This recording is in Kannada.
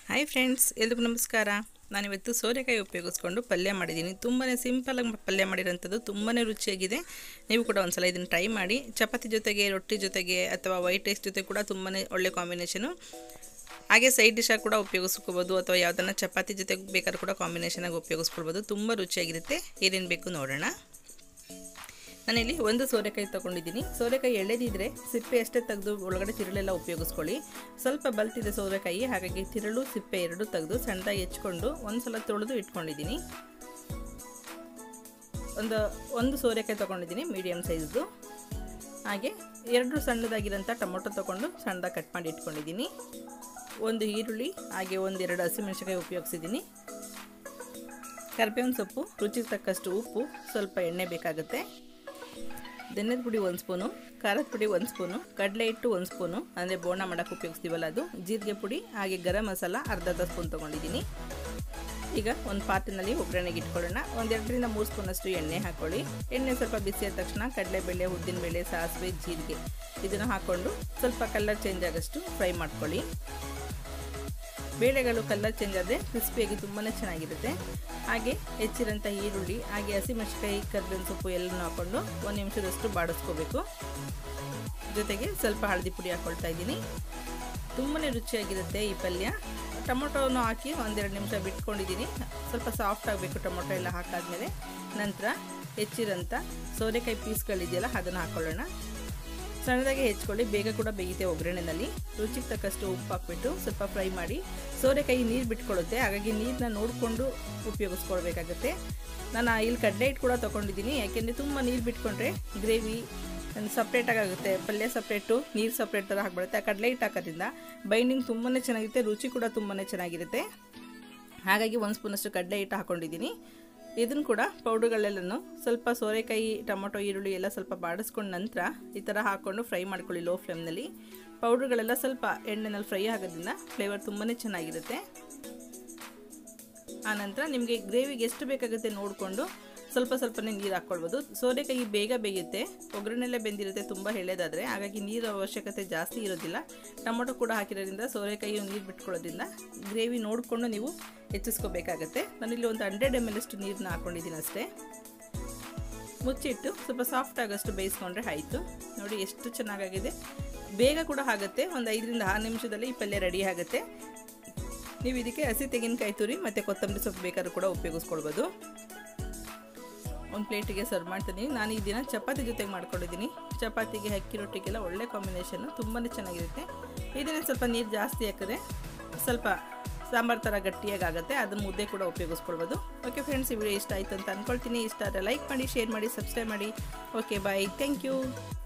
ಹಾಯ್ ಫ್ರೆಂಡ್ಸ್ ಎಲ್ರಿಗೂ ನಮಸ್ಕಾರ ನಾನಿವತ್ತು ಸೋರೆಕಾಯಿ ಉಪಯೋಗಿಸ್ಕೊಂಡು ಪಲ್ಯ ಮಾಡಿದ್ದೀನಿ ತುಂಬಾ ಸಿಂಪಲಾಗಿ ಪಲ್ಯ ಮಾಡಿರೋಂಥದ್ದು ತುಂಬಾ ರುಚಿಯಾಗಿದೆ ನೀವು ಕೂಡ ಒಂದ್ಸಲ ಇದನ್ನು ಟ್ರೈ ಮಾಡಿ ಚಪಾತಿ ಜೊತೆಗೆ ರೊಟ್ಟಿ ಜೊತೆಗೆ ಅಥವಾ ವೈಟ್ ರೈಸ್ ಜೊತೆ ಕೂಡ ತುಂಬಾ ಒಳ್ಳೆ ಕಾಂಬಿನೇಷನು ಹಾಗೆ ಸೈಡ್ ಡಿಶಾಗಿ ಕೂಡ ಉಪಯೋಗಿಸ್ಕೋಬೋದು ಅಥವಾ ಯಾವುದನ್ನ ಚಪಾತಿ ಜೊತೆಗೆ ಬೇಕಾದ್ರೂ ಕೂಡ ಕಾಂಬಿನೇಷನಾಗಿ ಉಪಯೋಗಿಸ್ಕೊಳ್ಬೋದು ತುಂಬ ರುಚಿಯಾಗಿರುತ್ತೆ ಏನೇನು ಬೇಕು ನೋಡೋಣ ನಾನಿಲ್ಲಿ ಒಂದು ಸೋರೆಕಾಯಿ ತೊಗೊಂಡಿದ್ದೀನಿ ಸೋರೆಕಾಯಿ ಎಳೆದಿದ್ರೆ ಸಿಪ್ಪೆ ಅಷ್ಟೇ ತೆಗೆದು ಒಳಗಡೆ ತಿರುಳೆಲ್ಲ ಉಪಯೋಗಿಸ್ಕೊಳ್ಳಿ ಸ್ವಲ್ಪ ಬಲ್ತಿದೆ ಸೋರೆಕಾಯಿ ಹಾಗಾಗಿ ತಿರುಳು ಸಿಪ್ಪೆ ಎರಡು ತೆಗೆದು ಸಣ್ಣದಾಗಿ ಹೆಚ್ಕೊಂಡು ಒಂದು ಸಲ ತೊಳೆದು ಇಟ್ಕೊಂಡಿದ್ದೀನಿ ಒಂದು ಒಂದು ಸೋರೆಕಾಯಿ ತೊಗೊಂಡಿದ್ದೀನಿ ಮೀಡಿಯಮ್ ಸೈಜ್ದು ಹಾಗೆ ಎರಡು ಸಣ್ಣದಾಗಿರೋಂಥ ಟೊಮೊಟೊ ತೊಗೊಂಡು ಸಣ್ಣದಾಗಿ ಕಟ್ ಮಾಡಿ ಇಟ್ಕೊಂಡಿದ್ದೀನಿ ಒಂದು ಈರುಳ್ಳಿ ಹಾಗೆ ಒಂದೆರಡು ಹಸಿಮೆಣಸಿನಕಾಯಿ ಉಪಯೋಗಿಸಿದ್ದೀನಿ ಕರಿಬೇವಿನ ಸೊಪ್ಪು ರುಚಿಗೆ ತಕ್ಕಷ್ಟು ಉಪ್ಪು ಸ್ವಲ್ಪ ಎಣ್ಣೆ ಬೇಕಾಗುತ್ತೆ ಧನ್ಯದ ಪುಡಿ ಒಂದು ಸ್ಪೂನು ಖಾರದ ಪುಡಿ ಒಂದು ಸ್ಪೂನು ಕಡಲೆ ಹಿಟ್ಟು ಒಂದು ಸ್ಪೂನು ಅಂದರೆ ಬೋಂಡ ಮಾಡೋಕ್ಕೆ ಉಪಯೋಗಿಸ್ತೀವಲ್ಲ ಅದು ಜೀರಿಗೆ ಪುಡಿ ಹಾಗೆ ಗರಂ ಮಸಾಲ ಅರ್ಧ ಅರ್ಧ ಸ್ಪೂನ್ ತೊಗೊಂಡಿದ್ದೀನಿ ಈಗ ಒಂದು ಪಾತ್ರೆಯಲ್ಲಿ ಒಗ್ಗರಣೆಗೆ ಇಟ್ಕೊಳ್ಳೋಣ ಒಂದೆರಡರಿಂದ ಮೂರು ಸ್ಪೂನಷ್ಟು ಎಣ್ಣೆ ಹಾಕ್ಕೊಳ್ಳಿ ಎಣ್ಣೆ ಸ್ವಲ್ಪ ಬಿಸಿ ಆದ ತಕ್ಷಣ ಕಡಲೆಬೇಳೆ ಉದ್ದಿನಬೇಳೆ ಸಾಸಿವೆ ಜೀರಿಗೆ ಇದನ್ನು ಹಾಕ್ಕೊಂಡು ಸ್ವಲ್ಪ ಕಲರ್ ಚೇಂಜ್ ಆಗೋಷ್ಟು ಫ್ರೈ ಮಾಡ್ಕೊಳ್ಳಿ ಬೇಳೆಗಳು ಕಲರ್ ಚೇಂಜ್ ಆದರೆ ಕ್ರಿಸ್ಪಿಯಾಗಿ ತುಂಬಾ ಚೆನ್ನಾಗಿರುತ್ತೆ ಹಾಗೆ ಹೆಚ್ಚಿರೋಂಥ ಈರುಳ್ಳಿ ಹಾಗೆ ಹಸಿಮೆಣಸಿಕಾಯಿ ಕರ್ಬೇವಿನ ಸೊಪ್ಪು ಎಲ್ಲನೂ ಹಾಕ್ಕೊಂಡು ಒಂದು ನಿಮಿಷದಷ್ಟು ಬಾಡಿಸ್ಕೋಬೇಕು ಜೊತೆಗೆ ಸ್ವಲ್ಪ ಹಳದಿ ಪುಡಿ ಹಾಕ್ಕೊಳ್ತಾ ಇದ್ದೀನಿ ತುಂಬಾ ರುಚಿಯಾಗಿರುತ್ತೆ ಈ ಪಲ್ಯ ಟೊಮೊಟೊನು ಹಾಕಿ ಒಂದೆರಡು ನಿಮಿಷ ಬಿಟ್ಕೊಂಡಿದ್ದೀನಿ ಸ್ವಲ್ಪ ಸಾಫ್ಟ್ ಆಗಬೇಕು ಟೊಮೊಟೊ ಎಲ್ಲ ಹಾಕಾದ್ಮೇಲೆ ನಂತರ ಹೆಚ್ಚಿರೋಂಥ ಸೋರೆಕಾಯಿ ಪೀಸ್ಗಳಿದೆಯಲ್ಲ ಅದನ್ನು ಹಾಕ್ಕೊಳ್ಳೋಣ ಸಣ್ಣದಾಗಿ ಹೆಚ್ಕೊಳ್ಳಿ ಬೇಗ ಕೂಡ ಬೇಯುತ್ತೆ ಒಗ್ಗರಣೆನಲ್ಲಿ ರುಚಿಗೆ ತಕ್ಕಷ್ಟು ಉಪ್ಪು ಹಾಕ್ಬಿಟ್ಟು ಸ್ವಲ್ಪ ಫ್ರೈ ಮಾಡಿ ಸೋರೆಕಾಯಿ ನೀರು ಬಿಟ್ಕೊಳ್ಳುತ್ತೆ ಹಾಗಾಗಿ ನೀರನ್ನ ನೋಡಿಕೊಂಡು ಉಪಯೋಗಿಸ್ಕೊಳ್ಬೇಕಾಗತ್ತೆ ನಾನು ಇಲ್ಲಿ ಕಡಲೆ ಹಿಟ್ಟು ಕೂಡ ತೊಗೊಂಡಿದ್ದೀನಿ ಯಾಕೆಂದರೆ ತುಂಬ ನೀರು ಬಿಟ್ಕೊಂಡ್ರೆ ಗ್ರೇವಿ ಸಪ್ರೇಟಾಗಿ ಆಗುತ್ತೆ ಪಲ್ಯ ಸಪ್ರೇಟು ನೀರು ಸಪ್ರೇಟ್ ಥರ ಹಾಕ್ಬಿಡುತ್ತೆ ಆ ಕಡಲೆ ಹಿಟ್ಟು ಹಾಕೋದ್ರಿಂದ ಬೈಂಡಿಂಗ್ ತುಂಬಾ ಚೆನ್ನಾಗಿರುತ್ತೆ ರುಚಿ ಕೂಡ ತುಂಬಾ ಚೆನ್ನಾಗಿರುತ್ತೆ ಹಾಗಾಗಿ ಒಂದು ಸ್ಪೂನಷ್ಟು ಕಡಲೆ ಹಿಟ್ಟು ಹಾಕ್ಕೊಂಡಿದ್ದೀನಿ ಇದನ್ನು ಕೂಡ ಪೌಡ್ರುಗಳೆಲ್ಲನೂ ಸ್ವಲ್ಪ ಸೋರೆಕಾಯಿ ಟೊಮೊಟೊ ಈರುಳ್ಳಿ ಎಲ್ಲ ಸ್ವಲ್ಪ ಬಾಡಿಸ್ಕೊಂಡ ನಂತರ ಈ ಥರ ಹಾಕ್ಕೊಂಡು ಫ್ರೈ ಮಾಡ್ಕೊಳ್ಳಿ ಲೋ ಫ್ಲೇಮ್ನಲ್ಲಿ ಪೌಡ್ರುಗಳೆಲ್ಲ ಸ್ವಲ್ಪ ಎಣ್ಣೆನಲ್ಲಿ ಫ್ರೈ ಆಗೋದ್ರಿಂದ ಫ್ಲೇವರ್ ತುಂಬಾ ಚೆನ್ನಾಗಿರುತ್ತೆ ಆನಂತರ ನಿಮಗೆ ಗ್ರೇವಿಗೆ ಎಷ್ಟು ಬೇಕಾಗುತ್ತೆ ನೋಡಿಕೊಂಡು ಸ್ವಲ್ಪ ಸ್ವಲ್ಪನೇ ನೀರು ಹಾಕ್ಕೊಳ್ಬೋದು ಸೋರೆಕಾಯಿ ಬೇಗ ಬೇಯುತ್ತೆ ಒಗ್ಗರಣೆಲ್ಲೇ ಬೆಂದಿರುತ್ತೆ ತುಂಬ ಎಳೆದಾದರೆ ಹಾಗಾಗಿ ನೀರು ಅವಶ್ಯಕತೆ ಜಾಸ್ತಿ ಇರೋದಿಲ್ಲ ಟೊಮೊಟೊ ಕೂಡ ಹಾಕಿರೋದ್ರಿಂದ ಸೋರೆಕಾಯಿ ನೀರು ಬಿಟ್ಕೊಳ್ಳೋದ್ರಿಂದ ಗ್ರೇವಿ ನೋಡಿಕೊಂಡು ನೀವು ಹೆಚ್ಚಿಸ್ಕೋಬೇಕಾಗತ್ತೆ ನಾನಿಲ್ಲಿ ಒಂದು ಹಂಡ್ರೆಡ್ ಎಮ್ ಎಲ್ ಅಷ್ಟು ನೀರನ್ನ ಹಾಕ್ಕೊಂಡಿದ್ದೀನಿ ಅಷ್ಟೇ ಮುಚ್ಚಿಟ್ಟು ಸ್ವಲ್ಪ ಸಾಫ್ಟ್ ಆಗೋಷ್ಟು ಬೇಯಿಸ್ಕೊಂಡ್ರೆ ಆಯಿತು ನೋಡಿ ಎಷ್ಟು ಚೆನ್ನಾಗಾಗಿದೆ ಬೇಗ ಕೂಡ ಆಗುತ್ತೆ ಒಂದು ಐದರಿಂದ ಆರು ನಿಮಿಷದಲ್ಲಿ ಈ ಪಲ್ಯ ರೆಡಿ ಆಗುತ್ತೆ ನೀವು ಇದಕ್ಕೆ ಹಸಿ ತೆಂಗಿನಕಾಯಿ ತುರಿ ಮತ್ತು ಕೊತ್ತಂಬರಿ ಸೊಪ್ಪು ಬೇಕಾದ್ರೂ ಕೂಡ ಉಪಯೋಗಿಸ್ಕೊಳ್ಬೋದು ಒಂದು ಪ್ಲೇಟಿಗೆ ಸರ್ವ್ ಮಾಡ್ತೀನಿ ನಾನು ಈ ದಿನ ಚಪಾತಿ ಜೊತೆಗೆ ಮಾಡ್ಕೊಂಡಿದ್ದೀನಿ ಚಪಾತಿಗೆ ಅಕ್ಕಿ ರೊಟ್ಟಿಗೆಲ್ಲ ಒಳ್ಳೆ ಕಾಂಬಿನೇಷನ್ನು ತುಂಬಾ ಚೆನ್ನಾಗಿರುತ್ತೆ ಇದನ್ನು ಸ್ವಲ್ಪ ನೀರು ಜಾಸ್ತಿ ಹಾಕಿದ್ರೆ ಸ್ವಲ್ಪ ಸಾಂಬಾರು ಥರ ಗಟ್ಟಿಯಾಗಿ ಆಗುತ್ತೆ ಅದನ್ನು ಮುದ್ದೆ ಕೂಡ ಉಪಯೋಗಿಸ್ಕೊಳ್ಬೋದು ಓಕೆ ಫ್ರೆಂಡ್ಸ್ ಈ ವಿಡಿಯೋ ಇಷ್ಟ ಆಯಿತು ಅಂತ ಅಂದ್ಕೊಳ್ತೀನಿ ಇಷ್ಟ ಆದರೆ ಲೈಕ್ ಮಾಡಿ ಶೇರ್ ಮಾಡಿ ಸಬ್ಸ್ಕ್ರೈಬ್ ಮಾಡಿ ಓಕೆ ಬಾಯ್ ಥ್ಯಾಂಕ್ ಯು